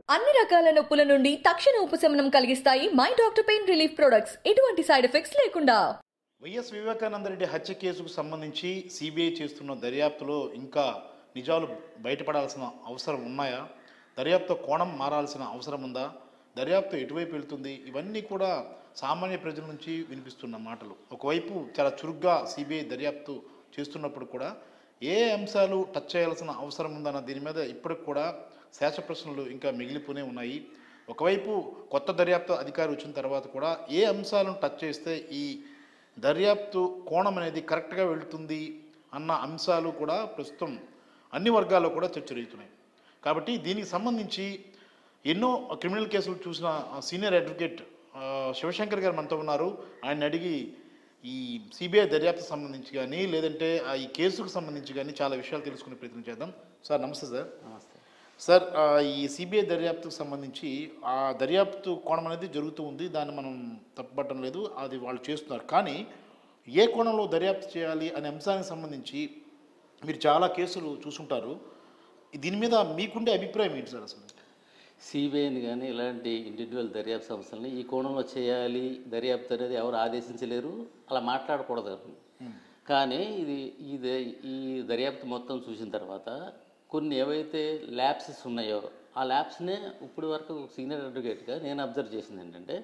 అన్ని రకాల నొప్పుల నుండి తక్షణ ఉపశమనం కలిగిస్తాయి my doctor pain relief products ఎటువంటి సైడ్ ఎఫెక్ట్స్ లేకుండా వైఎస్ వివేకానంద రెడ్డి హత్య కేసుకు సంబంధించి సిబిఐ చేస్తున్న దర్యాప్తులో ఇంకా నిజాలు బయటపడాల్సిన అవసరం ఉన్నాయా దర్యాప్తు కోణం మారాల్సిన అవసరం ఉందా దర్యాప్తు ఎటువైపు వెళ్తుంది ఇవన్నీ కూడా సామాన్య ప్రజల నుంచి వినిపిస్తున్న మాటలు ఒకవైపు చాలా చురుగ్గా సిబిఐ దర్యాప్తు చేస్తున్నప్పుడు కూడా ఏ అంశాలు టచ్ చేయాల్సిన అవసరం ఉందన్న దీని మీద ఇప్పటికి కూడా శేష ప్రశ్నలు ఇంకా మిగిలిపోనే ఉన్నాయి ఒకవైపు కొత్త దర్యాప్తు అధికారి వచ్చిన తర్వాత కూడా ఏ అంశాలను టచ్ చేస్తే ఈ దర్యాప్తు కోణం అనేది కరెక్ట్గా వెళుతుంది అన్న అంశాలు కూడా ప్రస్తుతం అన్ని వర్గాల్లో కూడా చర్చ జరుగుతున్నాయి కాబట్టి దీనికి సంబంధించి ఎన్నో క్రిమినల్ కేసులు చూసిన ఆ సీనియర్ అడ్వకేట్ ఆ, శివశంకర్ గారు మనతో ఉన్నారు ఆయన అడిగి ఈ సిబిఐ దర్యాప్తు సంబంధించి కానీ లేదంటే ఆ ఈ కేసుకు సంబంధించి కానీ చాలా విషయాలు తెలుసుకునే ప్రయత్నం చేద్దాం సార్ నమస్తే సార్ నమస్తే సార్ ఆ, ఈ సిబిఐ దర్యాప్తుకు సంబంధించి ఆ దర్యాప్తు కోణం అనేది జరుగుతూ ఉంది దాన్ని మనం తప్పుపట్టడం లేదు అది వాళ్ళు చేస్తున్నారు కానీ ఏ కోణంలో దర్యాప్తు చేయాలి అనే అంశానికి సంబంధించి మీరు చాలా కేసులు చూసుంటారు దీని మీద మీకుండే అభిప్రాయం ఏంటి సార్ అసలు సిబిఐని కానీ ఇలాంటి ఇండివిజువల్ దర్యాప్తు సంస్థల్ని ఈ కోణంలో చేయాలి దర్యాప్తు అనేది ఎవరు ఆదేశించలేరు అలా మాట్లాడకూడదు అసలు. కానీ ఇది ఈ ద- ఈ దర్యాప్తు మొత్తం చూసిన తర్వాత కొన్ని ఏవైతే ల్యాబ్సెస్ ఉన్నాయో ఆ ల్యాబ్స్నే ఇప్పుడు వరకు సీనియర్ అడ్వకేట్గా నేను అబ్జర్వ్ చేసింది ఏంటంటే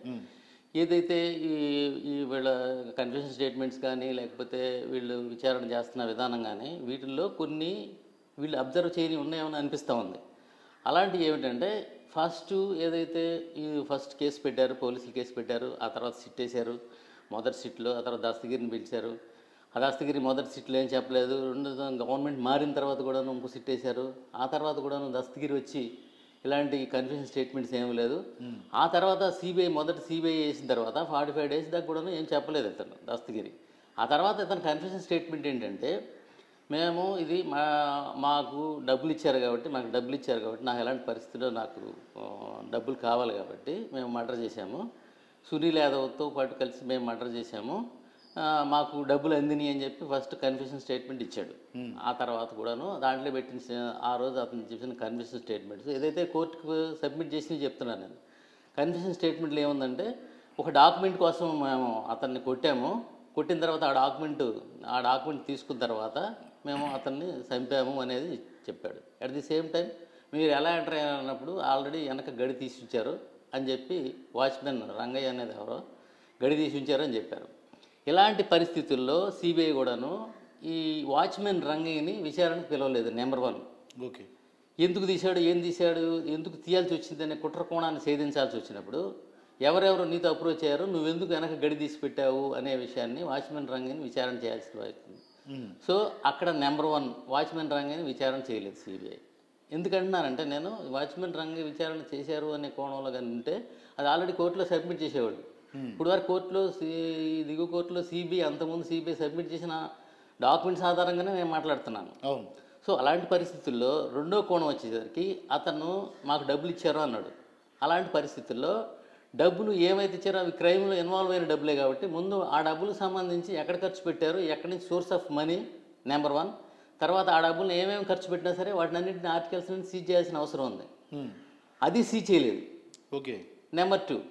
ఏదైతే ఈ ఈ వీళ్ళ కన్ఫ్యూషన్ స్టేట్మెంట్స్ కానీ లేకపోతే వీళ్ళు విచారణ చేస్తున్న విధానం కానీ వీటిల్లో కొన్ని వీళ్ళు అబ్జర్వ్ చేయని ఉన్నాయేమని అనిపిస్తూ ఉంది అలాంటివి ఏమిటంటే ఫస్ట్ ఏదైతే ఈ ఫస్ట్ కేసు పెట్టారు పోలీసులు కేసు పెట్టారు ఆ తర్వాత సిట్ వేశారు మొదటి సిట్లో ఆ తర్వాత దస్తగిరిని పిలిచారు ఆ దస్తగిరి మొదటి సిట్లో ఏం చెప్పలేదు రెండు గవర్నమెంట్ మారిన తర్వాత కూడా ఇంకో సిట్ వేశారు ఆ తర్వాత కూడా దస్తగిరి వచ్చి ఇలాంటి కన్ఫ్యూషన్ స్టేట్మెంట్స్ ఏమీ లేదు ఆ తర్వాత సిబిఐ మొదటి సిబిఐ వేసిన తర్వాత ఫార్టీ ఫైవ్ డేస్ దాకా కూడా ఏం చెప్పలేదు ఇతను దస్తగిరి ఆ తర్వాత ఇతను కన్ఫ్యూషన్ స్టేట్మెంట్ ఏంటంటే మేము ఇది మా మాకు డబ్బులు ఇచ్చారు కాబట్టి మాకు డబ్బులు ఇచ్చారు కాబట్టి నాకు ఎలాంటి పరిస్థితుల్లో నాకు ఆ, డబ్బులు కావాలి కాబట్టి మేము మర్డర్ చేశాము సునీల్ యాదవ్తో పాటు కలిసి మేము మర్డర్ చేశాము ఆ, మాకు డబ్బులు అందినాయి అని చెప్పి ఫస్ట్ కన్ఫ్యూషన్ స్టేట్మెంట్ ఇచ్చాడు ఆ తర్వాత కూడాను దాంట్లో పెట్టిన స- ఆ రోజు అతను చెప్పిన కన్ఫ్యూషన్ స్టేట్మెంట్స్ ఏదైతే కోర్టుకు సబ్మిట్ చేసినవి చెప్తున్నాను నేను కన్ఫ్యూషన్ స్టేట్మెంట్లో ఏముందంటే ఒక డాక్యుమెంట్ కోసం మేము అతన్ని కొట్టాము కొట్టిన తర్వాత ఆ డాక్యుమెంట్ ఆ డాక్యుమెంట్ తీసుకున్న తర్వాత మేము అతన్ని చంపాము అనేది చెప్పాడు అట్ ది సేమ్ టైం మీరు ఎలా ఎంటర్ అయ్యారన్నప్పుడు ఆల్రెడీ వెనక గడి తీసి ఉంచారు అని చెప్పి వాచ్మెన్ రంగయ్య అనేది ఎవరో గడి తీసి ఉంచారు అని చెప్పారు ఇలాంటి పరిస్థితుల్లో సిబిఐ కూడాను ఈ వాచ్మెన్ రంగయ్యని విచారణకు పిలవలేదు నెంబర్ వన్ ఓకే ఎందుకు తీశాడు ఏం తీశాడు ఎందుకు తీయాల్సి వచ్చిందనే కుట్ర కోణాన్ని ఛేదించాల్సి వచ్చినప్పుడు ఎవరెవరు నీతో అప్రోచ్ అయ్యారు నువ్వెందుకు వెనక గడి తీసి పెట్టావు అనే విషయాన్ని వాచ్మెన్ రంగని విచారణ చేయాల్సి వచ్చింది సో అక్కడ నెంబర్ వన్ వాచ్మెన్ రంగని విచారణ చేయలేదు సిబిఐ ఎందుకంటున్నానంటే నేను వాచ్మెన్ రంగ విచారణ చేశారు అనే కోణంలో కానీ ఉంటే అది ఆల్రెడీ కోర్టులో సబ్మిట్ చేసేవాడు ఇప్పుడు వరకు కోర్టులో సి- దిగువ కోర్టులో సిబిఐ అంతకుముందు సిబిఐ సబ్మిట్ చేసిన డాక్యుమెంట్స్ ఆధారంగానే నేను మాట్లాడుతున్నాను అవును సో అలాంటి పరిస్థితుల్లో రెండో కోణం వచ్చేసరికి అతను మాకు డబ్బులు ఇచ్చారు అన్నాడు అలాంటి పరిస్థితుల్లో డబ్బులు ఏమైతే ఇచ్చారో అవి క్రైమ్లో ఇన్వాల్వ్ అయిన డబ్బులే కాబట్టి ముందు ఆ డబ్బులకు సంబంధించి ఎక్కడ ఖర్చు పెట్టారు ఎక్కడి నుంచి source of money number one తర్వాత ఆ డబ్బులు ఏమేమి ఖర్చు పెట్టినా సరే వాటిని అన్నింటిని ఆర్టికల్స్ నుంచి సీజ్ చేయాల్సిన అవసరం ఉంది Hmm. అది సీజ్ చేయలేదు ఓకే నెంబర్ టూ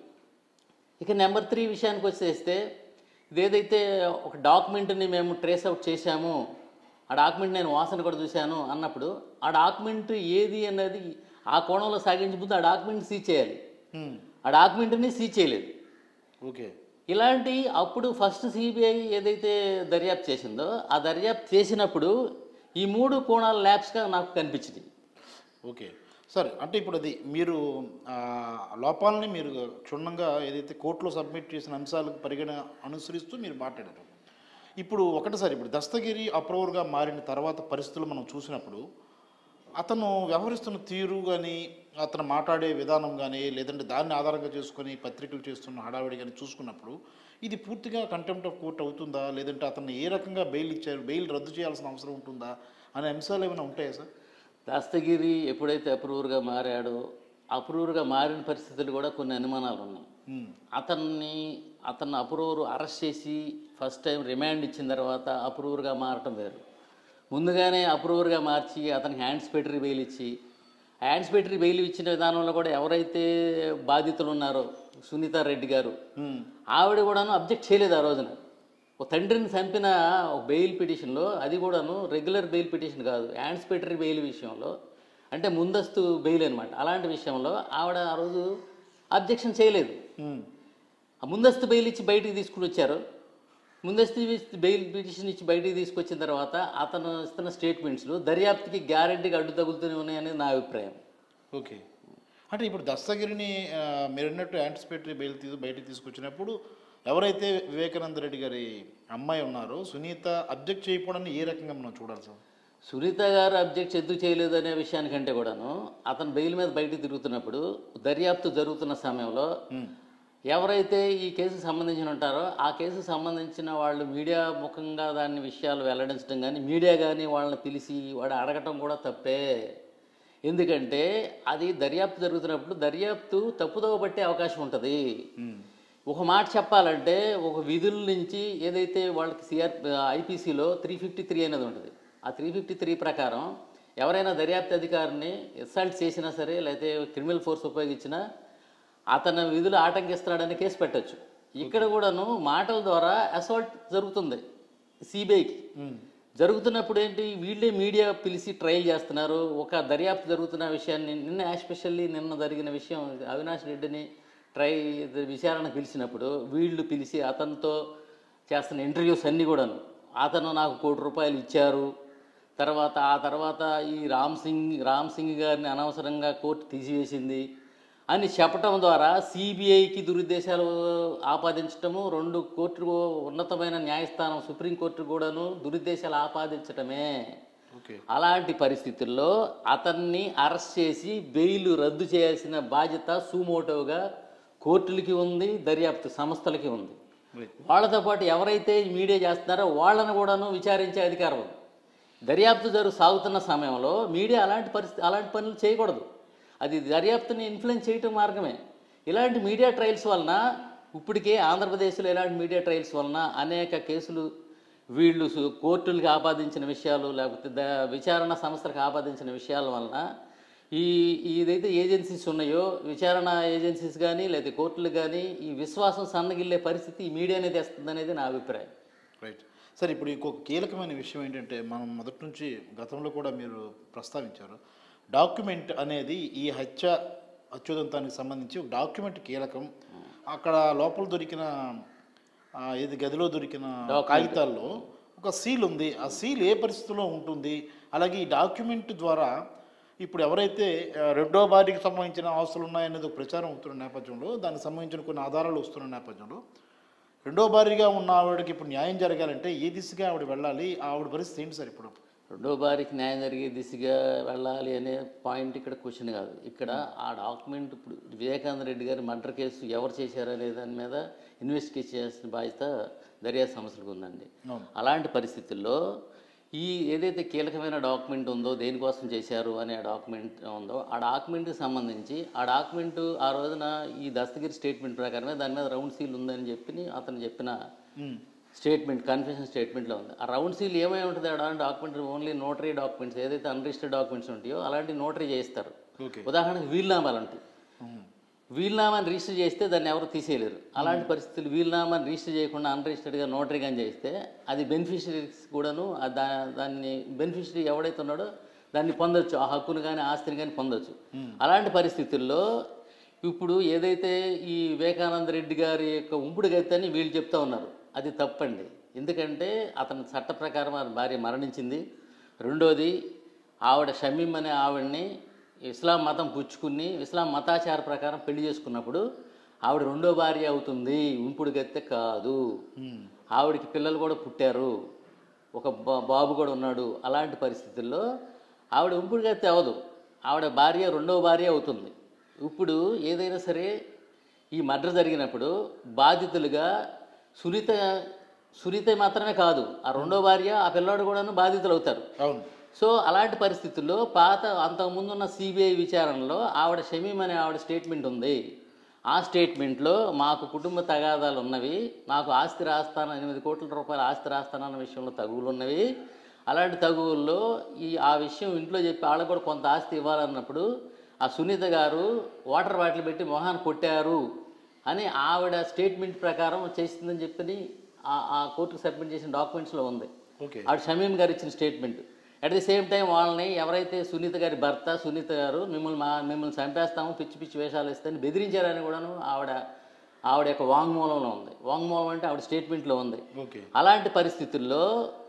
ఇక నెంబర్ త్రీ విషయానికి వచ్చేస్తే ఇదేదైతే ఒక డాక్యుమెంట్ని మేము ట్రేస్ అవుట్ చేశాము ఆ డాక్యుమెంట్ నేను వాసన కూడా చూశాను అన్నప్పుడు ఆ డాక్యుమెంట్ ఏది అన్నది ఆ కోణంలో సాగించే ముందు ఆ డాక్యుమెంట్ సీజ్ చేయాలి Hmm. ఆ డాక్యుమెంట్ని సీజ్ చేయలేదు ఓకే ఇలాంటి అప్పుడు ఫస్ట్ సిబిఐ ఏదైతే దర్యాప్తు చేసిందో ఆ దర్యాప్తు చేసినప్పుడు ఈ మూడు కోణాల ల్యాబ్స్గా నాకు కనిపించింది ఓకే సరే అంటే ఇప్పుడు అది మీరు ఆ, లోపాలని మీరు క్షుణ్ణంగా ఏదైతే కోర్టులో సబ్మిట్ చేసిన అంశాలకు పరిగణ అనుసరిస్తూ మీరు మాట్లాడారు ఇప్పుడు ఒకటి సార్ ఇప్పుడు దస్తగిరి అప్రూవర్గా మారిన తర్వాత పరిస్థితులు మనం చూసినప్పుడు అతను వ్యవహరిస్తున్న తీరు కానీ అతను మాట్లాడే విధానం కానీ లేదంటే దాన్ని ఆధారంగా చేసుకొని పత్రికలు చేస్తున్న హడావిడి కానీ చూసుకున్నప్పుడు ఇది పూర్తిగా కంటెంప్ట్ ఆఫ్ కోర్ట్ అవుతుందా లేదంటే అతన్ని ఏ రకంగా బెయిల్ ఇచ్చారు బెయిల్ రద్దు చేయాల్సిన అవసరం ఉంటుందా అనే అంశాలు ఏమైనా ఉంటాయా సార్ దస్తగిరి ఎప్పుడైతే అప్రూవర్గా మారాడో అప్రూవర్గా మారిన పరిస్థితులు కూడా కొన్ని అనుమానాలు ఉన్నాయి Hmm. అతన్ని అతన్ని అప్రూవర్ అరెస్ట్ చేసి ఫస్ట్ టైం రిమాండ్ ఇచ్చిన తర్వాత అప్రూవర్గా మారటం వేరు ముందుగానే అప్రూవర్గా మార్చి అతనికి హ్యాండ్స్ పెట్టి బెయిల్ ఇచ్చి యాంటిసిపేటరీ బెయిల్ ఇచ్చిన విధానంలో కూడా ఎవరైతే బాధితులు ఉన్నారో సునీత రెడ్డి గారు ఉమ్, ఆవిడ కూడాను అబ్జెక్ట్ చేయలేదు ఆ రోజున ఒక తండ్రిని చంపిన ఒక బెయిల్ పిటిషన్లో అది కూడాను రెగ్యులర్ బెయిల్ పిటిషన్ కాదు యాంటిసిపేటరీ బెయిల్ విషయంలో అంటే ముందస్తు బెయిల్ అనమాట అలాంటి విషయంలో ఆవిడ ఆ రోజు అబ్జెక్షన్ చేయలేదు ఉమ్, ఆ ముందస్తు బెయిల్ ఇచ్చి బయటికి తీసుకుని వచ్చారు ముందస్తు ఇచ్చి బెయిల్ పిటిషన్ ఇచ్చి బయటికి తీసుకొచ్చిన తర్వాత అతను ఇస్తున్న స్టేట్మెంట్స్లు దర్యాప్తుకి గ్యారంటీగా అడ్డు తగులుతూనే ఉన్నాయనేది నా అభిప్రాయం ఓకే అంటే ఇప్పుడు దస్తగిరిని ఆ, మీరు అన్నట్టు యాంటిసిపేటరీ బెయిల్ తీసి బయటకు తీసుకొచ్చినప్పుడు ఎవరైతే వివేకానంద రెడ్డి గారి అమ్మాయి ఉన్నారో సునీత అబ్జెక్ట్ చేయకపోవడాన్ని ఏ రకంగా మనం చూడాలి సార్ సునీత గారు అబ్జెక్ట్ ఎందుకు చేయలేదు అనే విషయానికంటే కూడాను అతను బెయిల్ మీద బయటికి తిరుగుతున్నప్పుడు దర్యాప్తు జరుగుతున్న సమయంలో ఎవరైతే ఈ కేసుకు సంబంధించిన ఉంటారో ఆ కేసుకు సంబంధించిన వాళ్ళు మీడియా ముఖంగా దాని విషయాలు వెల్లడించడం కానీ మీడియా కానీ వాళ్ళని పిలిచి వాడు అడగటం కూడా తప్పే ఎందుకంటే అది దర్యాప్తు జరుగుతున్నప్పుడు దర్యాప్తు తప్పుదోవ పట్టే అవకాశం ఉంటుంది ఒక మాట చెప్పాలంటే ఒక విధుల నుంచి ఏదైతే వాళ్ళకి సిఆర్ ఐపీసీలో త్రీ ఫిఫ్టీ త్రీ అనేది ఉంటుంది ఆ త్రీ ఫిఫ్టీ త్రీ ప్రకారం ఎవరైనా దర్యాప్తు అధికారిని అసల్ట్ చేసినా సరే లేకపోతే క్రిమినల్ ఫోర్స్ ఉపయోగించినా అతని విధులు ఆటంకిస్తున్నాడని కేసు పెట్టొచ్చు ఇక్కడ కూడాను మాటల ద్వారా అసాల్ట్ జరుగుతుంది సిబిఐకి జరుగుతున్నప్పుడు ఏంటి వీళ్ళే మీడియా పిలిచి ట్రయల్ చేస్తున్నారు ఒక దర్యాప్తు జరుగుతున్న విషయాన్ని నిన్న ఎస్పెషల్లీ నిన్న జరిగిన విషయం అవినాష్ రెడ్డిని ట్రై విచారణ పిలిచినప్పుడు వీళ్ళు పిలిచి అతనితో చేస్తున్న ఇంటర్వ్యూస్ అన్నీ కూడాను అతను నాకు కోటి రూపాయలు ఇచ్చారు తర్వాత ఆ తర్వాత ఈ రామ్ సింగ్ రామ్ సింగ్ గారిని అనవసరంగా కోర్టు తీసివేసింది అని చెప్పటం ద్వారా సిబిఐకి దురుద్దేశాలు ఆపాదించటము రెండు కోర్టు ఉన్నతమైన న్యాయస్థానం సుప్రీంకోర్టు కూడాను దురుద్దేశాలు ఆపాదించటమే ఓకే అలాంటి పరిస్థితుల్లో అతన్ని అరెస్ట్ చేసి బెయిల్ రద్దు చేయాల్సిన బాధ్యత సుమోటోగా కోర్టులకి ఉంది దర్యాప్తు సంస్థలకి ఉంది వాళ్ళతో పాటు ఎవరైతే ఈ మీడియా చేస్తున్నారో వాళ్ళను కూడాను విచారించే అధికారం ఉంది దర్యాప్తు జరుగు సాగుతున్న సమయంలో మీడియా అలాంటి పరిస్థితి అలాంటి పనులు చేయకూడదు అది దర్యాప్తుని ఇన్ఫ్లుయెన్స్ చేయటం మార్గమే ఇలాంటి మీడియా ట్రయల్స్ వలన ఇప్పటికే ఆంధ్రప్రదేశ్లో ఇలాంటి మీడియా ట్రయల్స్ వలన అనేక కేసులు వీళ్ళు సు- కోర్టులకు ఆపాదించిన విషయాలు లేకపోతే ద విచారణ సంస్థలకు ఆపాదించిన విషయాల వలన ఈ ఏదైతే ఏజెన్సీస్ ఉన్నాయో విచారణ ఏజెన్సీస్ కానీ లేదా కోర్టులు కానీ ఈ విశ్వాసం సన్నగిల్లే పరిస్థితి ఈ మీడియానే తెస్తుందనేది నా అభిప్రాయం రైట్ సార్ ఇప్పుడు ఇంకొక కీలకమైన విషయం ఏంటంటే మనం మొదటి నుంచి గతంలో కూడా మీరు ప్రస్తావించారు డాక్యుమెంట్ అనేది ఈ హత్య అత్యుదంతానికి సంబంధించి ఒక డాక్యుమెంట్ కీలకం అక్కడ లోపల దొరికిన ఆ, ఏది గదిలో దొరికిన కాగితాల్లో ఒక సీల్ ఉంది ఆ సీల్ ఏ పరిస్థితిలో ఉంటుంది అలాగే ఈ డాక్యుమెంట్ ద్వారా ఇప్పుడు ఎవరైతే ఆ, రెండో భార్యకి సంబంధించిన ఆస్తులు ఉన్నాయనేది ఒక ప్రచారం అవుతున్న నేపథ్యంలో దానికి సంబంధించిన కొన్ని ఆధారాలు వస్తున్న నేపథ్యంలో రెండో భార్యగా ఉన్న ఆవిడకి ఇప్పుడు న్యాయం జరగాలంటే ఏ దిశగా ఆవిడ వెళ్ళాలి ఆవిడ పరిస్థితి ఏంటి సార్ ఇప్పుడు రెండో భార్యకి న్యాయం జరిగే దిశగా వెళ్ళాలి అనే పాయింట్ ఇక్కడ క్వశ్చన్ కాదు ఇక్కడ ఆ డాక్యుమెంట్ ఇప్పుడు వివేకానంద రెడ్డి గారి మర్డర్ కేసు ఎవరు చేశారు అనే దాని మీద ఇన్వెస్టిగేట్ చేయాల్సిన బాధ్యత దర్యాప్తు సంస్థలకు ఉందండి అవును. అలాంటి పరిస్థితుల్లో ఈ ఏదైతే కీలకమైన డాక్యుమెంట్ ఉందో దేనికోసం చేశారు అనే డాక్యుమెంట్ ఉందో ఆ డాక్యుమెంట్కి సంబంధించి ఆ డాక్యుమెంట్ ఆ రోజున ఈ దస్తగిరి స్టేట్మెంట్ ప్రకారమే దాని మీద రౌండ్ సీల్ ఉందని చెప్పి అతను చెప్పిన స్టేట్మెంట్ కన్ఫెషన్ స్టేట్మెంట్లో ఉంది ఆ రౌండ్ సీల్ ఏమై ఉంటుంది ఆ డాక్యుమెంట్ ఓన్లీ నోటరీ డాక్యుమెంట్స్ ఏదైతే అన్రిజిస్టర్డ్ డాక్యుమెంట్స్ ఉంటాయో అలాంటి నోటరీ చేయిస్తారు ఓకే ఉదాహరణకు వీల్నామాలు ఉంటాయి వీల్నామాని రిజిస్టర్ చేస్తే దాన్ని ఎవరు తీసేయలేరు అలాంటి పరిస్థితులు వీల్నామాని రిజిస్టర్ చేయకుండా అన్రిజిస్టర్డ్గా నోటరీ కానీ చేస్తే అది బెనిఫిషరీస్ కూడాను ఆ దా దాన్ని బెనిఫిషరీ ఎవడైతే ఉన్నాడో దాన్ని పొందొచ్చు ఆ హక్కును కానీ ఆస్తిని కానీ పొందొచ్చు అలాంటి పరిస్థితుల్లో ఇప్పుడు ఏదైతే ఈ వివేకానంద రెడ్డి గారి యొక్క ఉంపుడు గత్తని వీళ్ళు చెప్తా ఉన్నారు అది తప్పండి ఎందుకంటే అతని చట్ట ప్రకారం ఆ భార్య మరణించింది రెండోది ఆవిడ షమీం అనే ఆవిడని ఇస్లాం మతం పుచ్చుకుని ఇస్లాం మతాచార ప్రకారం పెళ్లి చేసుకున్నప్పుడు ఆవిడ రెండో భార్య అవుతుంది ఉంపుడు గత్తె కాదు ఆవిడకి పిల్లలు కూడా పుట్టారు ఒక బా- బాబు కూడా ఉన్నాడు అలాంటి పరిస్థితుల్లో ఆవిడ ఉంపుడు గత్తె అవ్వదు ఆవిడ భార్య రెండో భార్య అవుతుంది ఇప్పుడు ఏదైనా సరే ఈ మర్డర్ జరిగినప్పుడు బాధితులుగా సునీత సునీత మాత్రమే కాదు ఆ రెండో భార్య ఆ పిల్లాడు కూడాను బాధితులు అవుతారు అవును సో అలాంటి పరిస్థితుల్లో పాత అంతకుముందు ఉన్న సిబిఐ విచారణలో ఆవిడ షమీం అనే ఆవిడ స్టేట్మెంట్ ఉంది ఆ స్టేట్మెంట్లో మాకు కుటుంబ తగాదాలు ఉన్నవి నాకు ఆస్తి రాస్తాను ఎనిమిది కోట్ల రూపాయల ఆస్తి రాస్తానన్న విషయంలో తగువులు ఉన్నవి అలాంటి తగువుల్లో ఈ ఆ విషయం ఇంట్లో చెప్పి వాళ్ళకు కూడా కొంత ఆస్తి ఇవ్వాలన్నప్పుడు ఆ సునీత గారు వాటర్ బాటిల్ పెట్టి మొహాన్ని కొట్టారు అని ఆవిడ స్టేట్మెంట్ ప్రకారం చేసిందని చెప్పని ఆ- ఆ కోర్టుకు సబ్మిట్ చేసిన డాక్యుమెంట్స్లో ఉంది ఓకే ఆవిడ షమీం గారు ఇచ్చిన statement at the same time వాళ్ళని ఎవరైతే సునీత గారి భర్త సునీత గారు మిమ్మల్ని మా మిమ్మల్ని చంపేస్తాము పిచ్చి పిచ్చి వేషాలు ఇస్తాయని బెదిరించారని కూడాను ఆవిడ ఆవిడ యొక్క వాంగ్మూలంలో ఉంది వాంగ్మూలం అంటే ఆవిడ స్టేట్మెంట్లో ఉంది ఓకే అలాంటి పరిస్థితుల్లో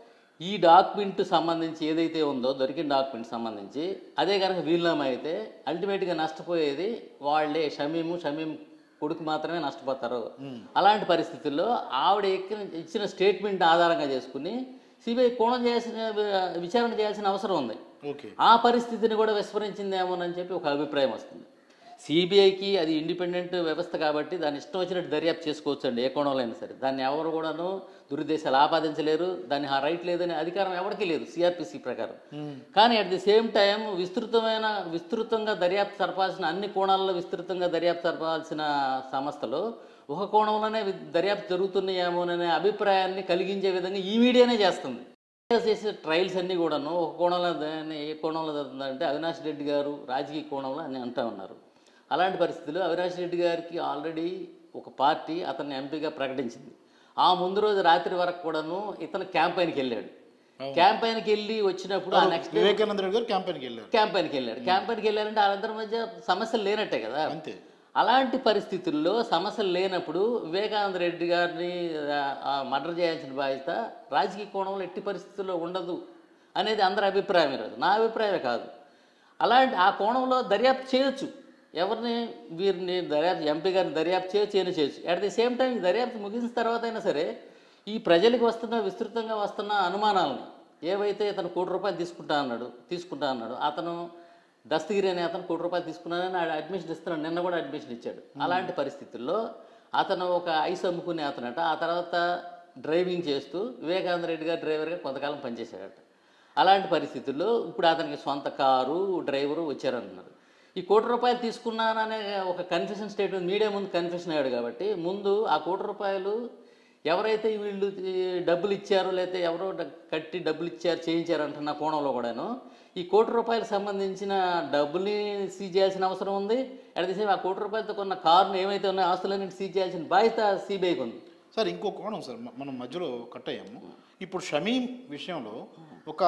ఈ డాక్యుమెంట్ సంబంధించి ఏదైతే ఉందో దొరికిన డాక్యుమెంట్ సంబంధించి అదే కనుక వీలునామా అయితే అల్టిమేట్గా నష్టపోయేది వాళ్ళే షమీము షమీం కొడుకు మాత్రమే నష్టపోతారు అలాంటి పరిస్థితుల్లో ఆవిడ ఎక్కిన ఇచ్చిన స్టేట్మెంట్ ఆధారంగా చేసుకుని సిబిఐ కోణం చేయాల్సిన విచారణ చేయాల్సిన అవసరం ఉంది ఓకే ఆ పరిస్థితిని కూడా విస్మరించిందేమోనని చెప్పి ఒక అభిప్రాయం వస్తుంది సిబిఐకి అది ఇండిపెండెంట్ వ్యవస్థ కాబట్టి దాన్ని ఇష్టం వచ్చినట్టు దర్యాప్తు చేసుకోవచ్చు అండి ఏ కోణంలో అయినా సరే దాన్ని ఎవరు కూడాను దురుద్దేశాలు ఆపాదించలేరు దాన్ని ఆ రైట్ లేదనే అధికారం ఎవరికీ లేదు సిఆర్పిసి ప్రకారం కానీ అట్ ది సేమ్ టైం విస్తృతమైన విస్తృతంగా దర్యాప్తు జరపాల్సిన అన్ని కోణాల్లో విస్తృతంగా దర్యాప్తు జరపాల్సిన సంస్థలు ఒక కోణంలోనే వి- దర్యాప్తు జరుగుతున్నాయేమోననే అభిప్రాయాన్ని కలిగించే విధంగా ఈ మీడియానే చేస్తుంది చేసే ట్రయల్స్ అన్నీ కూడాను ఒక కోణంలో దాన్ని ఏ కోణంలో జరుగుతుందంటే అవినాష్ రెడ్డి గారు రాజకీయ కోణంలో అని అంటూ ఉన్నారు అలాంటి పరిస్థితుల్లో అవినాష్ రెడ్డి గారికి ఆల్రెడీ ఒక పార్టీ అతన్ని ఎంపీగా ప్రకటించింది ఆ ముందు రోజు రాత్రి వరకు కూడాను ఇతను క్యాంపైన్కి వెళ్ళాడు క్యాంపైన్కి వెళ్ళి వచ్చినప్పుడు ఆ నెక్స్ట్ వివేకానంద రెడ్డి గారు క్యాంపెయిన్కి వెళ్ళారు క్యాంపైన్కి వెళ్ళాడు క్యాంపైన్కి వెళ్ళారంటే వాళ్ళందరి మధ్య సమస్యలు లేనట్టే కదా అంతే అలాంటి పరిస్థితుల్లో సమస్యలు లేనప్పుడు వివేకానంద రెడ్డి గారిని మర్డర్ చేయాల్సిన బాధ్యత రాజకీయ కోణంలో ఎట్టి పరిస్థితుల్లో ఉండదు అనేది అందరి అభిప్రాయం ఈరోజు నా అభిప్రాయమే కాదు అలాంటి ఆ కోణంలో దర్యాప్తు చేయొచ్చు ఎవరిని వీరిని దర్యాప్తు ఎంపీ గారిని దర్యాప్తు చేయొచ్చు ఏమైనా చేయొచ్చు అట్ ది సేమ్ టైం దర్యాప్తు ముగిసిన తర్వాత అయినా సరే ఈ ప్రజలకు వస్తున్న విస్తృతంగా వస్తున్న అనుమానాలని ఏవైతే ఇతను కోటి రూపాయలు తీసుకుంటా అన్నాడు తీసుకుంటా అన్నాడు అతను దస్తగిరి అనే అతను కోటి రూపాయలు తీసుకున్నానని ఆడ అడ్మిషన్ ఇస్తున్నాడు నిన్న కూడా అడ్మిషన్ ఇచ్చాడు అలాంటి పరిస్థితుల్లో అతను ఒక ఐస్ అమ్ముకునే అతనట ఆ తర్వాత డ్రైవింగ్ చేస్తూ వివేకానంద రెడ్డి గారు డ్రైవర్గా కొంతకాలం పనిచేశాడట అలాంటి పరిస్థితుల్లో ఇప్పుడు అతనికి సొంత కారు డ్రైవరు వచ్చారన్నారు ఈ కోటి రూపాయలు తీసుకున్నాననే ఒక కన్ఫెషన్ స్టేట్మెంట్ మీడియా ముందు కన్ఫెషన్ అయ్యాడు కాబట్టి ముందు ఆ కోటి రూపాయలు ఎవరైతే వీళ్ళు ఈ డబ్బులు ఇచ్చారో లేకపోతే ఎవరో డ- కట్టి డబ్బులు ఇచ్చారు చేయించారు అంటున్న కోణంలో కూడాను ఈ కోటి రూపాయలకు సంబంధించిన డబ్బుల్ని సీజ్ చేయాల్సిన అవసరం ఉంది అట్ ది సేమ్ ఆ కోటి రూపాయలతో కొన్న కారుని ఏమైతే ఉన్నాయో ఆస్తులన్నీ సీజ్ చేయాల్సిన బాధ్యత సిబిఐకి ఉంది సార్ ఇంకో కోణం సార్ మ- మనం మధ్యలో కట్ అయ్యాము ఇప్పుడు షమీం విషయంలో ఒక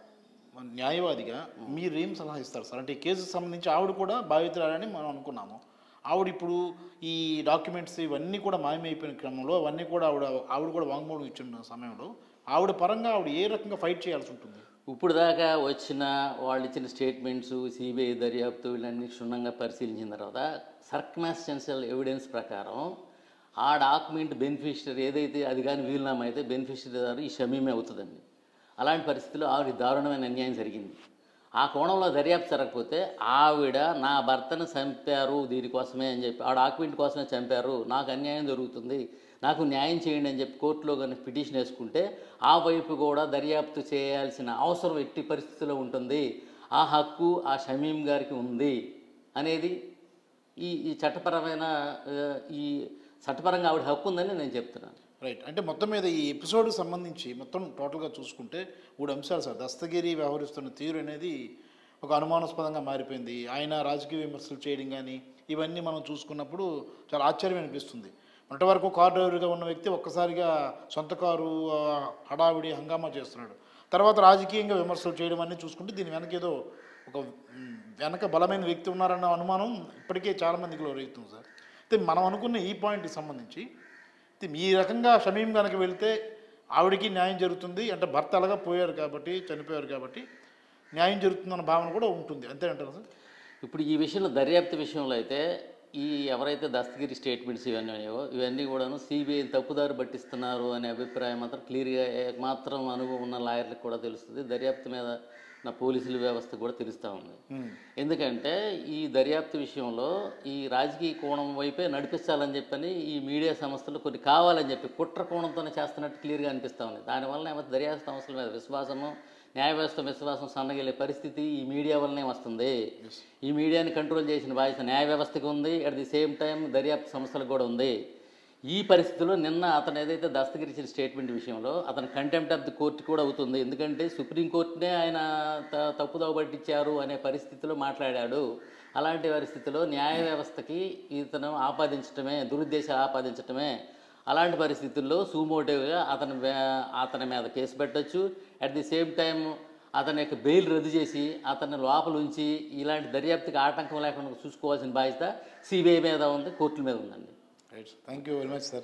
న్యాయవాదిగా మీరు ఏం సలహా ఇస్తారు సార్ అంటే ఈ కేసుకు సంబంధించి ఆవిడ కూడా బాధితురాలని మనం అనుకున్నాము ఆవిడ ఇప్పుడు ఈ డాక్యుమెంట్స్ ఇవన్నీ కూడా మాయమైపోయిన క్రమంలో అవన్నీ కూడా ఆవిడ ఆవిడ కూడా వాంగ్మూలం ఇచ్చిన సమయంలో ఆవిడ పరంగా ఆవిడ ఏ రకంగా ఫైట్ చేయాల్సి ఉంటుంది ఇప్పుడు దాకా వచ్చిన వాళ్ళు ఇచ్చిన స్టేట్మెంట్స్ సిబిఐ దర్యాప్తు వీళ్ళన్ని క్షుణ్ణంగా పరిశీలించిన తర్వాత సర్కమాస్టెన్షియల్ ఎవిడెన్స్ ప్రకారం ఆ డాక్యుమెంట్ బెనిఫిషియరీ ఏదైతే అది కానీ వీలునామా అయితే బెనిఫిషియరీ ద్వారా ఈ షమీమే అవుతుందండి అలాంటి పరిస్థితుల్లో ఆవిడ దారుణమైన అన్యాయం జరిగింది ఆ కోణంలో దర్యాప్తు జరగకపోతే ఆవిడ నా భర్తను చంపారు దీనికోసమే అని చెప్పి ఆ డాక్యుమెంట్ కోసమే చంపారు నాకు అన్యాయం జరుగుతుంది నాకు న్యాయం చేయండి అని చెప్పి కోర్టులో కానీ పిటిషన్ వేసుకుంటే ఆ వైపు కూడా దర్యాప్తు చేయాల్సిన అవసరం ఎట్టి పరిస్థితిలో ఉంటుంది ఆ హక్కు ఆ షమీం గారికి ఉంది అనేది ఈ ఈ చట్టపరమైన ఆ, ఈ చట్టపరంగా ఆవిడ హక్కు ఉందని నేను చెప్తున్నాను రైట్ అంటే మొత్తం మీద ఈ ఎపిసోడ్కి సంబంధించి మొత్తం టోటల్గా చూసుకుంటే మూడు అంశాలు సార్ దస్తగిరి వ్యవహరిస్తున్న తీరు అనేది ఒక అనుమానాస్పదంగా మారిపోయింది ఆయన రాజకీయ విమర్శలు చేయడం కానీ ఇవన్నీ మనం చూసుకున్నప్పుడు చాలా ఆశ్చర్యం అనిపిస్తుంది మొన్నటి వరకు కార్ డ్రైవర్గా ఉన్న వ్యక్తి ఒక్కసారిగా సొంత కారు ఆ, హడావిడి హంగామా చేస్తున్నాడు తర్వాత రాజకీయంగా విమర్శలు చేయడం అన్నీ చూసుకుంటే దీని వెనక ఏదో ఒక మ్, వెనక బలమైన వ్యక్తి ఉన్నారన్న అనుమానం ఇప్పటికే చాలా మందికి రేగుతుంది సార్ అయితే మనం అనుకున్న ఈ పాయింట్కి సంబంధించి అయితే ఈ రకంగా షమీం కనుక వెళ్తే ఆవిడకి న్యాయం జరుగుతుంది అంటే భర్త అలాగా పోయారు కాబట్టి చనిపోయారు కాబట్టి న్యాయం జరుగుతుందన్న భావన కూడా ఉంటుంది అంతే అంటారు సార్ ఇప్పుడు ఈ విషయంలో దర్యాప్తు విషయంలో అయితే ఈ ఎవరైతే దస్తగిరి స్టేట్మెంట్స్ ఇవన్నీ ఉన్నాయో ఇవన్నీ కూడాను సిబిఐ తప్పుదారి పట్టిస్తున్నారు అనే అభిప్రాయం మాత్రం క్లియర్గా మాత్రం అనుభవం ఉన్న లాయర్లకు కూడా తెలుస్తుంది దర్యాప్తు మీద నా పోలీసుల వ్యవస్థ కూడా తెలుస్తూ ఉంది ఎందుకంటే ఈ దర్యాప్తు విషయంలో ఈ రాజకీయ కోణం వైపే నడిపించాలని చెప్పని ఈ మీడియా సంస్థలు కొన్ని కావాలని చెప్పి కుట్ర కోణంతోనే చేస్తున్నట్టు క్లియర్గా అనిపిస్తూ ఉంది దానివల్ల ఏమైతే దర్యాప్తు సంస్థల మీద విశ్వాసము న్యాయ వ్యవస్థ విశ్వాసం సన్నగిల్లే పరిస్థితి ఈ మీడియా వల్లనే వస్తుంది ఈ మీడియాని కంట్రోల్ చేసిన బాధ్యత న్యాయ వ్యవస్థకి ఉంది అట్ ది సేమ్ టైం దర్యాప్తు సంస్థలకు కూడా ఉంది ఈ పరిస్థితిలో నిన్న అతను ఏదైతే దస్తగిరి ఇచ్చిన స్టేట్మెంట్ విషయంలో అతను కంటెంప్ట్ ఆఫ్ ది కోర్టు కూడా అవుతుంది ఎందుకంటే సుప్రీంకోర్టునే ఆయన త- తప్పుదోవ పట్టించారు అనే పరిస్థితిలో మాట్లాడాడు అలాంటి పరిస్థితిలో న్యాయ వ్యవస్థకి ఇతను ఆపాదించటమే దురుద్దేశాలు ఆపాదించటమే అలాంటి పరిస్థితుల్లో సూమోటివ్గా అతని వే- అతని మీద కేసు పెట్టొచ్చు అట్ ది సేమ్ టైం అతని యొక్క బెయిల్ రద్దు చేసి అతన్ని లోపల ఉంచి ఇలాంటి దర్యాప్తుకి ఆటంకం లేకుండా చూసుకోవాల్సిన బాధ్యత సిబిఐ మీద ఉంది కోర్టుల మీద ఉందండి right thank you very much sir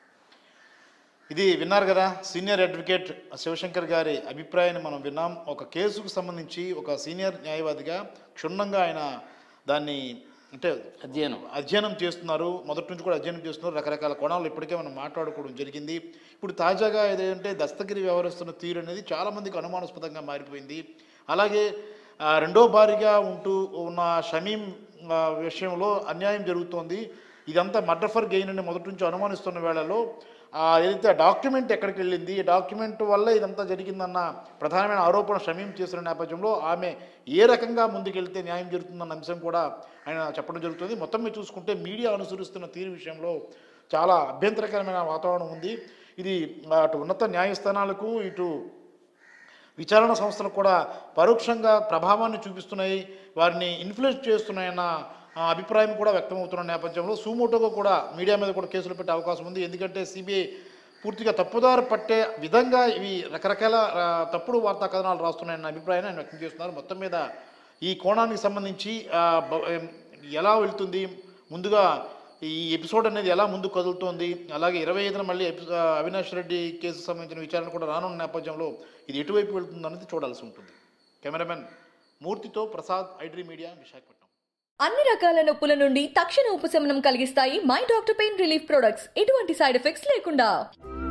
ఇది విన్నారు కదా సీనియర్ అడ్వకేట్ శివశంకర్ గారి అభిప్రాయాన్ని మనం విన్నాం ఒక కేసుకు సంబంధించి ఒక సీనియర్ న్యాయవాదిగా క్షుణ్ణంగా ఆయన దాన్ని అంటే అధ్యయనం అధ్యయనం చేస్తున్నారు మొదటి నుంచి కూడా అధ్యయనం చేస్తున్నారు రకరకాల కోణాలు ఇప్పటికే మనం మాట్లాడుకోవడం జరిగింది ఇప్పుడు తాజాగా ఏదంటే దస్తగిరి వ్యవహరిస్తున్న తీరు అనేది చాలామందికి అనుమానాస్పదంగా మారిపోయింది అలాగే ఆ, రెండో భారీగా ఉంటూ ఉన్న షమీం ఆ, విషయంలో అన్యాయం జరుగుతోంది ఇదంతా మర్డర్ ఫర్ గెయిన్ అని మొదటి నుంచి అనుమానిస్తున్న వేళలో ఆ, ఏదైతే డాక్యుమెంట్ ఎక్కడికి వెళ్ళింది ఈ డాక్యుమెంట్ వల్ల ఇదంతా జరిగిందన్న ప్రధానమైన ఆరోపణ షమీం చేసిన నేపథ్యంలో ఆమె ఏ రకంగా ముందుకెళ్తే న్యాయం జరుగుతుందన్న అంశం కూడా ఆయన చెప్పడం జరుగుతుంది మొత్తం మీద చూసుకుంటే మీడియా అనుసరిస్తున్న తీరు విషయంలో చాలా అభ్యంతరకరమైన వాతావరణం ఉంది ఇది అటు ఉన్నత న్యాయస్థానాలకు ఇటు విచారణ సంస్థలు కూడా పరోక్షంగా ప్రభావాన్ని చూపిస్తున్నాయి వారిని ఇన్ఫ్లుయెన్స్ చేస్తున్నాయన్న ఆ, అభిప్రాయం కూడా వ్యక్తమవుతున్న నేపథ్యంలో సూమోటోగా కూడా మీడియా మీద కూడా కేసులు పెట్టే అవకాశం ఉంది ఎందుకంటే సిబిఐ పూర్తిగా తప్పుదారి పట్టే విధంగా ఇవి రకరకాల ఆ, తప్పుడు వార్తా కథనాలు రాస్తున్నాయన్న అభిప్రాయాన్ని ఆయన వ్యక్తం చేస్తున్నారు మొత్తం మీద ఈ కోణానికి సంబంధించి ఆ, బ- ఏం, ఎలా వెళ్తుంది ముందుగా ఈ ఎపిసోడ్ అనేది ఎలా ముందుకు కదులుతోంది అలాగే ఇరవై ఐదున మళ్ళీ ఎపి- ఆ, అవినాష్ రెడ్డి కేసు సంబంధించిన విచారణ కూడా రానున్న నేపథ్యంలో ఇది ఎటువైపు వెళ్తుంది అనేది చూడాల్సి ఉంటుంది కెమెరామెన్ మూర్తితో ప్రసాద్ ఐడ్రీ మీడియా విశాఖపట్నం అన్ని రకాల నొప్పుల నుండి తక్షణ ఉపశమనం కలిగిస్తాయి my doctor pain relief products ఎటువంటి సైడ్ ఎఫెక్ట్స్ లేకుండా